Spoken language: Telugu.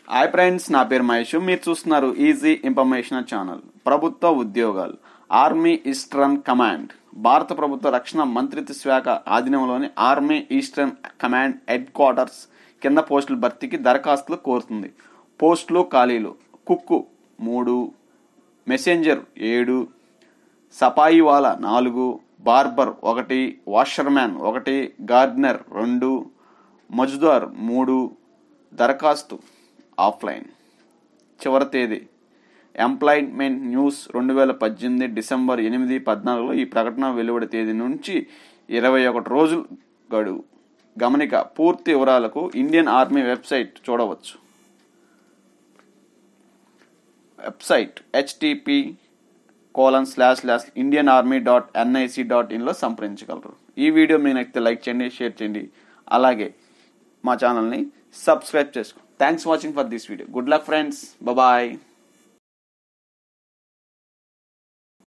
హాయ్ ఫ్రెండ్స్ నా పేరు మహేష్ మీరు చూస్తున్నారు ఈజీ ఇన్ఫర్మేషన్ ఛానల్ ప్రభుత్వ ఉద్యోగాలు ఆర్మీ ఈస్టర్న్ కమాండ్ భారత ప్రభుత్వ రక్షణ మంత్రిత్వ శాఖ ఆధీనంలోని army eastern command headquarters కింద పోస్టుల భర్తీకి దరఖాస్తులు కోరుతుంది పోస్టులు ఖాళీలు కుక్కు మూడు మెసెంజర్ ఏడు సపాయివాలా నాలుగు బార్బర్ ఒకటి వాషర్మ్యాన్ ఒకటి గార్డెనర్ రెండు మజుదార్ మూడు దరఖాస్తు ఆఫ్లైన్ చివరి తేదీ ఎంప్లాయ్మెంట్ న్యూస్ రెండు వేల పద్దెనిమిది డిసెంబర్ ఎనిమిది పద్నాలుగులో ఈ ప్రకటన వెలువడి తేదీ నుంచి ఇరవై ఒకటి రోజులు గడువు గమనిక పూర్తి వివరాలకు ఇండియన్ ఆర్మీ వెబ్సైట్ చూడవచ్చు website HTTP colon slash slash Indian army dot NIC dot ఇన్లో సంప్రదించగలరు ఈ వీడియో మీకు నచ్చితే లైక్ చేయండి షేర్ చేయండి అలాగే మా ఛానల్ని సబ్స్క్రైబ్ చేసుకో thanks watching for this video good luck friends bye